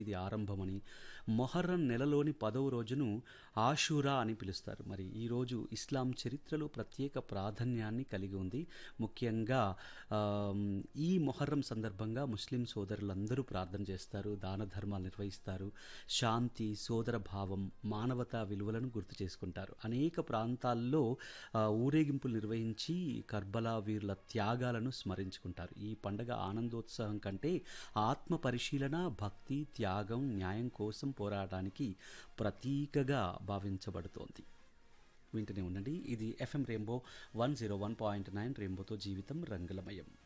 ఇది ఆరంభమని మొహర్రం నెలలోని పదవ రోజును ఆషూరా అని పిలుస్తారు మరి ఈ రోజు ఇస్లాం చరిత్రలో ప్రత్యేక ప్రాధాన్యాన్ని కలిగి ఉంది ముఖ్యంగా ఆమ్, ఈ మొహర్రం సందర్భంగా ముస్లిం సోదరులందరూ ప్రార్థన చేస్తారు దాన ధర్మాలు నిర్వహిస్తారు శాంతి సోదర భావం మానవతా విలువలను గుర్తు చేసుకుంటారు అనేక ప్రాంతాల్లో ఆ, ఊరేగింపులు నిర్వహించి కర్బలా వీరుల త్యాగాలను స్మరించుకుంటారు ఈ పండగ ఆనందోత్సాహం కంటే ఆత్మ పరిశీలన భక్తి త్యాగం న్యాయం కోసం పోరాడడానికి ప్రతీకగా భావించబడుతోంది వింటూనే ఉండండి ఇది FM rainbow one zero one point nine రెయిన్బోతో జీవితం రంగులమయం